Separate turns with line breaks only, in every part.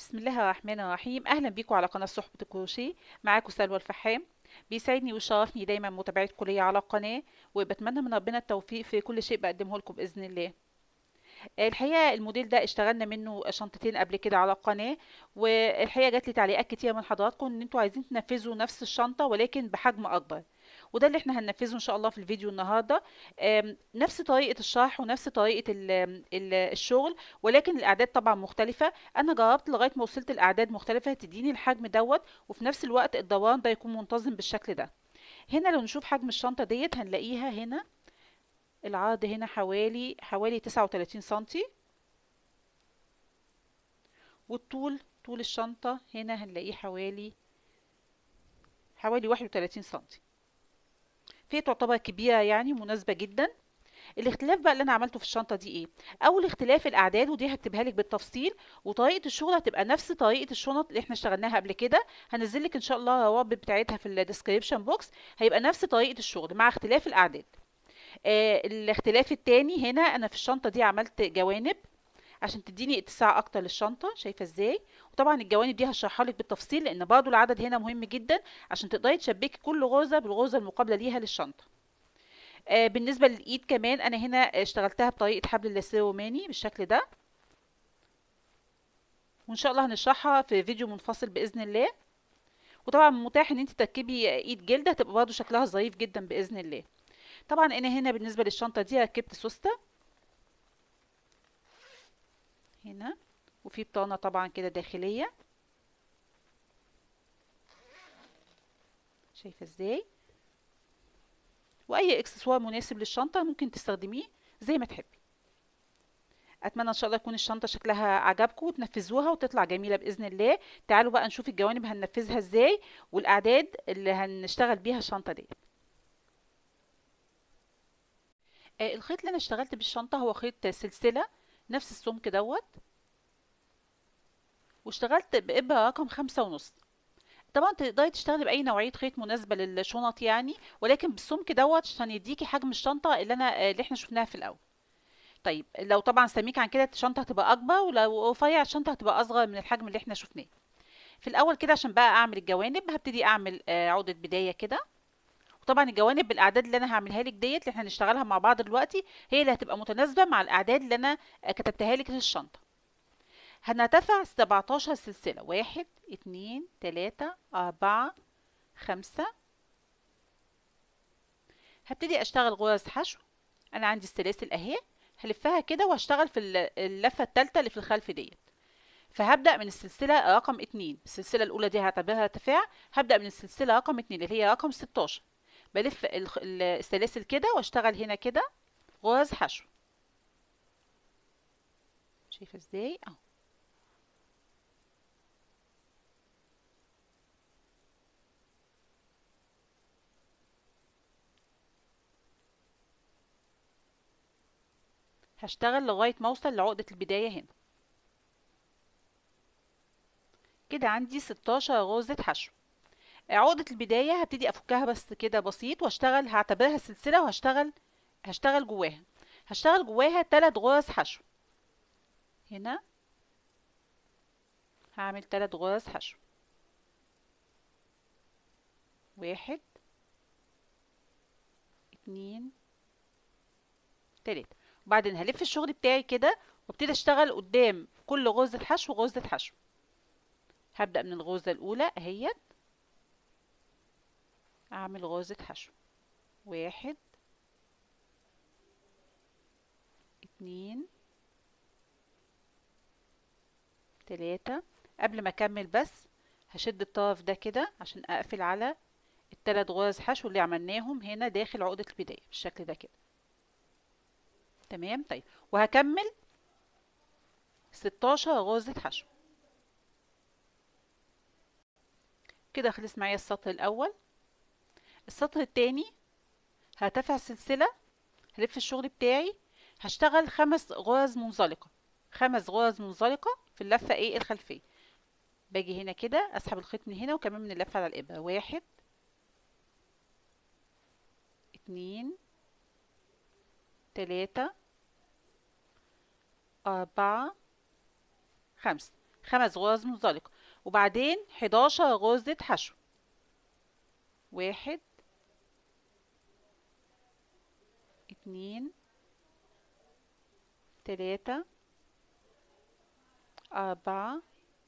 بسم الله الرحمن الرحيم اهلا بيكم على قناه صحبه الكروشيه معاكم سلوى الفحام بيسعدني ويشرفني دايما متابعتكم ليا على القناه وبتمنى من ربنا التوفيق في كل شيء بقدمه لكم باذن الله الحقيقه الموديل ده اشتغلنا منه شنطتين قبل كده على القناه والحقيقه جات لي تعليقات كتير من حضراتكم ان انتوا عايزين تنفذوا نفس الشنطه ولكن بحجم اكبر وده اللي احنا هننفذه ان شاء الله في الفيديو النهارده آم، نفس طريقه الشرح ونفس طريقه ال ال الشغل ولكن الاعداد طبعا مختلفه انا جربت لغايه ما وصلت الاعداد مختلفه تديني الحجم دوت وفي نفس الوقت الدوران ده يكون منتظم بالشكل ده هنا لو نشوف حجم الشنطه ديت هنلاقيها هنا العرض هنا حوالي حوالي 39 سنتي والطول طول الشنطه هنا هنلاقيه حوالي حوالي 31 سنتي فهي تعتبر كبيرة يعني مناسبة جدا الاختلاف بقى اللي انا عملته في الشنطة دي ايه اول اختلاف الاعداد ودي هكتبها لك بالتفصيل وطريقة الشغل هتبقى نفس طريقة الشنط اللي احنا اشتغلناها قبل كده هنزل لك ان شاء الله الروابط بتاعتها في الديسكريبشن بوكس هيبقى نفس طريقة الشغل مع اختلاف الاعداد آه الاختلاف التاني هنا انا في الشنطة دي عملت جوانب عشان تديني اتساع اكتر للشنطه شايفه ازاي وطبعا الجوانب دي هشرحها لك بالتفصيل لان برضو العدد هنا مهم جدا عشان تقدري تشبكي كل غرزه بالغرزه المقابله ليها للشنطه آه بالنسبه للايد كمان انا هنا اشتغلتها بطريقه حبل اللاسيه الروماني بالشكل ده وان شاء الله هنشرحها في فيديو منفصل باذن الله وطبعا متاح ان انت تركبي ايد جلد هتبقى برضو شكلها ظريف جدا باذن الله طبعا انا هنا بالنسبه للشنطه دي ركبت سوسته هنا وفي بطانة طبعا كده داخلية شايفة ازاي واي اكسسوار مناسب للشنطة ممكن تستخدميه زي ما تحبي اتمنى ان شاء الله يكون الشنطة شكلها عجبكم وتنفذوها وتطلع جميلة باذن الله تعالوا بقى نشوف الجوانب هننفذها ازاي والاعداد اللي هنشتغل بيها الشنطة دي آه الخيط اللي انا اشتغلت بالشنطة هو خيط سلسلة نفس السمك دوت واشتغلت بإبرة رقم خمسة ونص طبعا تقدري تشتغلي بأي نوعية خيط مناسبة للشنط يعني ولكن بالسمك دوت عشان يديكي حجم الشنطة اللي أنا اللي احنا شفناها في الأول طيب لو طبعا سميك عن كده الشنطة هتبقى أكبر ولو رفيع الشنطة هتبقى أصغر من الحجم اللي احنا شفناه في الأول كده عشان بقى أعمل الجوانب هبتدي أعمل عقدة بداية كده وطبعا الجوانب بالاعداد اللي انا هعملها لك ديت اللي احنا هنشتغلها مع بعض دلوقتي هي اللي هتبقى متناسبه مع الاعداد اللي انا كتبتها لك للشنطه هنرتفع 17 سلسله واحد اتنين تلاتة اربعة خمسة هبتدي اشتغل غرز حشو انا عندي السلاسل اهي هلفها كده وهشتغل في اللفه الثالثه اللي في الخلف ديت فهبدأ من السلسلة رقم اتنين السلسلة الأولى دي هعتبرها ارتفاع هبدأ من السلسلة رقم اتنين اللي هي رقم ستاشر بلف السلاسل كده واشتغل هنا كده غرز حشو شايفه ازاي اهو هشتغل لغايه ما اوصل لعقده البدايه هنا كده عندي 16 غرزه حشو عقدة البداية هبتدي افكها بس كده بسيط واشتغل هعتبرها سلسلة وهشتغل هشتغل جواها هشتغل جواها تلات غرز حشو هنا هعمل تلات غرز حشو واحد اتنين تلاتة وبعدين هلف الشغل بتاعي كده وابتدي اشتغل قدام كل غرزة حشو غرزة حشو هبدأ من الغرزة الأولى اهيت اعمل غرزة حشو واحد اتنين تلاتة قبل ما اكمل بس هشد الطرف ده كده عشان اقفل على التلات غرز حشو اللي عملناهم هنا داخل عقدة البداية بالشكل ده كده تمام طيب وهكمل ستاشر غرزة حشو كده خلص معايا السطر الاول السطر التاني هرتفع سلسلة هلف الشغل بتاعي هشتغل خمس غرز منزلقة خمس غرز منزلقة في اللفة ايه الخلفية باجي هنا كده اسحب الخيط من هنا وكمان من اللفة على الابرة واحد اتنين تلاتة أربعة خمسة خمس غرز منزلقة وبعدين 11 غرزة حشو واحد اتنين تلاتة أربعة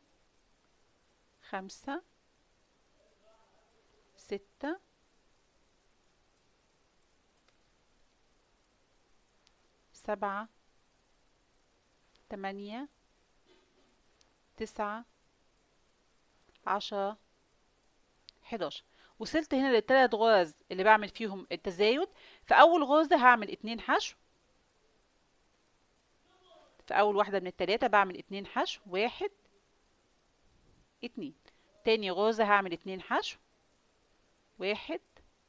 خمسة ستة سبعة تمانية تسعة عشرة حداشر وصلت هنا للتلات غرز اللي بعمل فيهم التزايد في أول غرزة هعمل اتنين حشو في أول واحدة من التلاتة بعمل اتنين حشو واحد اتنين تاني غرزة هعمل اتنين حشو واحد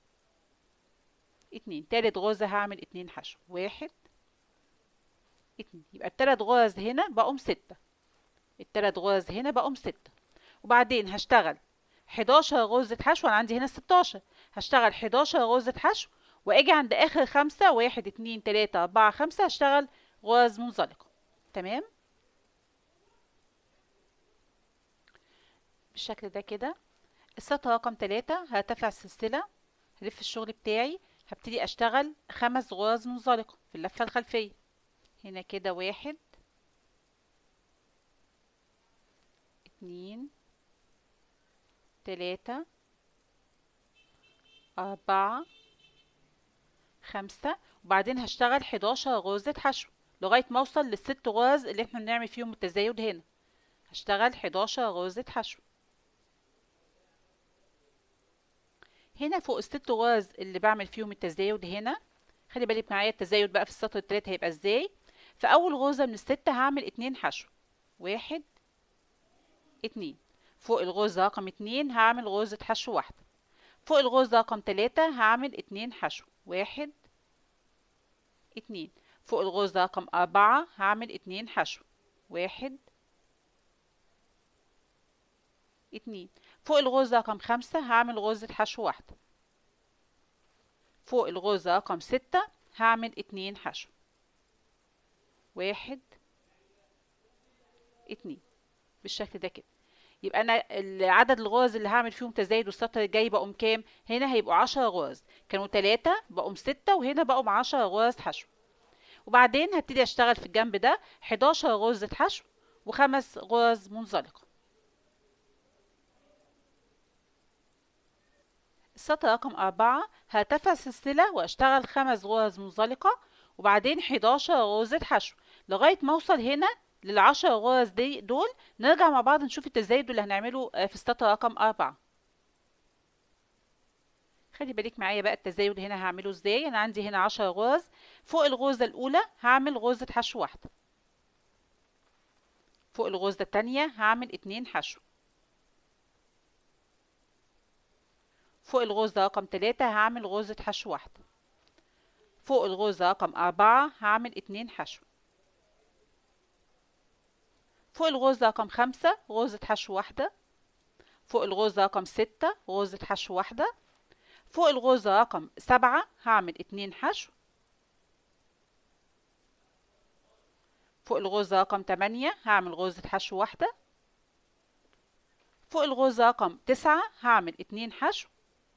اتنين تالت غرزة هعمل اتنين حشو واحد اتنين يبقى التلات غرز هنا بقوا ستة التلات غرز هنا بقوا ستة وبعدين هشتغل 11 غرزة حشو انا عندي هنا 16 هشتغل 11 غرزة حشو واجي عند اخر خمسة واحد اتنين تلاتة اربعة خمسة هشتغل غرز منزلقة تمام بالشكل ده كده السطر رقم تلاتة هرتفع السلسلة هلف الشغل بتاعي هبتدي اشتغل خمس غرز منزلقة في اللفة الخلفية هنا كده واحد اتنين تلاتة أربعة خمسة وبعدين هشتغل حداشر غرزة حشو لغاية ما اوصل للست غرز اللي احنا بنعمل فيهم التزايد هنا هشتغل حداشر غرزة حشو هنا فوق الست غرز اللي بعمل فيهم التزايد هنا خلي بالك معايا التزايد بقى في السطر التالت هيبقى ازاي في اول غرزة من الستة هعمل اتنين حشو واحد اتنين فوق الغرزة رقم اتنين هعمل غرزة حشو واحدة فوق الغرزة رقم تلاتة هعمل اتنين حشو واحد اتنين فوق الغرزة رقم أربعة هعمل اتنين حشو واحد اتنين فوق الغرزة رقم خمسة هعمل غرزة حشو واحدة فوق الغرزة رقم ستة هعمل اتنين حشو واحد اتنين بالشكل ده كده يبقى انا عدد الغرز اللي هعمل فيهم تزايد والسطر الجاي بقوا كام هنا هيبقوا عشرة غرز كانوا تلاتة بقوا ستة وهنا بقوا عشرة غرز حشو وبعدين هبتدي اشتغل في الجنب ده حداشر غرزة حشو وخمس غرز منزلقة السطر رقم أربعة هرتفع سلسلة واشتغل خمس غرز منزلقة وبعدين حداشر غرزة حشو لغاية ما اوصل هنا للعشر غرز دي دول نرجع مع بعض نشوف التزايد اللي هنعمله في السطر رقم أربعة خلي بالك معايا بقى التزايد هنا هعمله ازاي انا عندي هنا عشر غرز فوق الغرزة الأولى هعمل غرزة حشو واحدة فوق الغرزة التانية هعمل اتنين حشو فوق الغرزة رقم تلاتة هعمل غرزة حشو واحدة فوق الغرزة رقم أربعة هعمل اتنين حشو فوق الغرزة رقم خمسة غرزة حشو واحدة فوق الغرزة رقم ستة غرزة حشو واحدة فوق الغرزة رقم سبعة هعمل اتنين حشو فوق الغرزة رقم تمانية هعمل غرزة حشو واحدة فوق الغرزة رقم تسعة هعمل اتنين حشو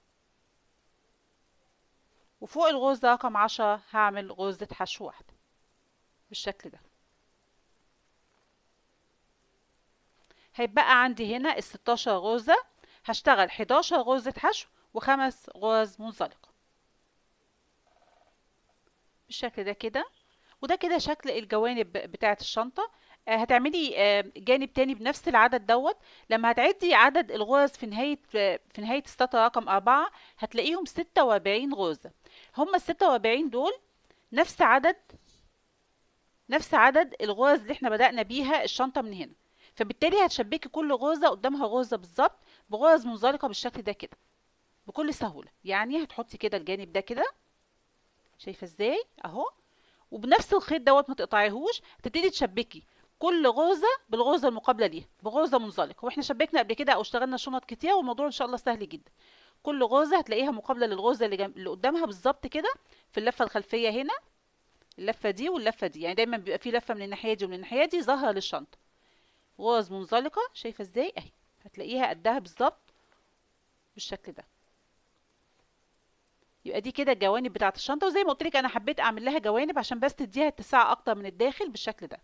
وفوق الغرزة رقم عشرة هعمل غرزة حشو واحدة بالشكل ده هيبقى عندي هنا الستاشر غرزة هشتغل حداشر غرزة حشو وخمس غرز منزلقة بالشكل ده كده وده كده شكل الجوانب بتاعة الشنطة آه هتعملي آه جانب تاني بنفس العدد دوت لما هتعدي عدد الغرز في نهاية في نهاية السطر رقم أربعة هتلاقيهم ستة وأربعين غرزة هما الستة وأربعين دول نفس عدد نفس عدد الغرز اللي احنا بدأنا بيها الشنطة من هنا فبالتالي هتشبكي كل غرزة قدامها غرزة بالظبط بغرز منزلقة بالشكل ده كده بكل سهولة يعني هتحطي كده الجانب ده كده شايفة ازاي اهو وبنفس الخيط دوت ما تقطعيهوش تبتدي تشبكي كل غرزة بالغرزة المقابلة ليها بغرزة منزلقة واحنا شبكنا قبل كده او اشتغلنا شنط كتير والموضوع ان شاء الله سهل جدا كل غرزة هتلاقيها مقابلة للغرزة اللي, جم... اللي قدامها بالظبط كده في اللفة الخلفية هنا اللفة دي واللفة دي يعني دايما بيبقى في لفة من الناحية دي ومن الناحية دي ظاهرة للشنطة غرز منزلقة شايفة ازاي اهي هتلاقيها قدها بالظبط بالشكل ده يبقى دي كده الجوانب بتاعه الشنطه وزي ما قلت لك انا حبيت اعمل لها جوانب عشان بس تديها اتساع اكتر من الداخل بالشكل ده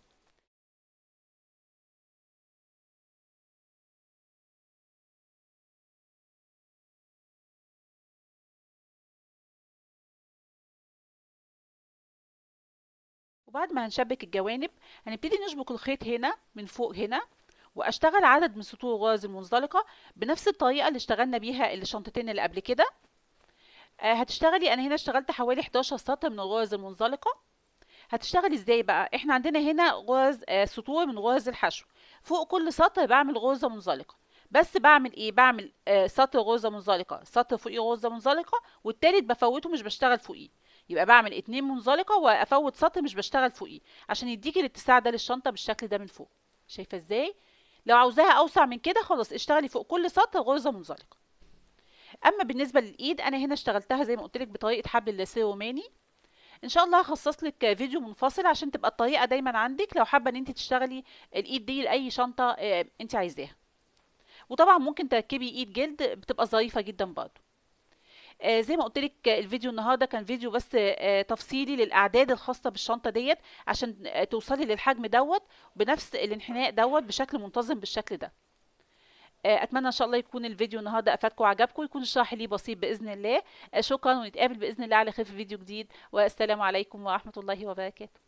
وبعد ما هنشبك الجوانب هنبتدي نشبك الخيط هنا من فوق هنا واشتغل عدد من سطور الغرز المنزلقه بنفس الطريقه اللي اشتغلنا بيها الشنطتين اللي قبل كده آه هتشتغلي انا هنا اشتغلت حوالي 11 سطر من الغرز المنزلقه هتشتغلي ازاي بقى احنا عندنا هنا غرز آه سطور من غرز الحشو فوق كل سطر بعمل غرزه منزلقه بس بعمل ايه بعمل آه سطر غرزه منزلقه سطر فوقيه غرزه منزلقه والتالت بفوته مش بشتغل فوقيه يبقى بعمل اتنين منزلقه وافوت سطر مش بشتغل فوقيه عشان يديكي الاتساع ده للشنطه بالشكل ده من فوق شايفه ازاي لو عاوزاها اوسع من كده خلاص اشتغلي فوق كل سطر غرزه منزلقه اما بالنسبه للايد انا هنا اشتغلتها زي ما قلت لك بطريقه حبل اللاسيه الروماني ان شاء الله هخصص لك فيديو منفصل عشان تبقى الطريقه دايما عندك لو حابه ان انت تشتغلي الايد دي لاي شنطه اه انت عايزاها وطبعا ممكن تركبي ايد جلد بتبقى ظريفه جدا برضه آه زي ما قلت لك الفيديو النهارده كان فيديو بس آه تفصيلي للاعداد الخاصه بالشنطه ديت عشان آه توصلي للحجم دوت بنفس الانحناء دوت بشكل منتظم بالشكل ده اتمنى ان شاء الله يكون الفيديو النهارده افادكم وعجبكم يكون الشرح ليه بسيط باذن الله شكرا ونتقابل باذن الله على خير في فيديو جديد والسلام عليكم ورحمه الله وبركاته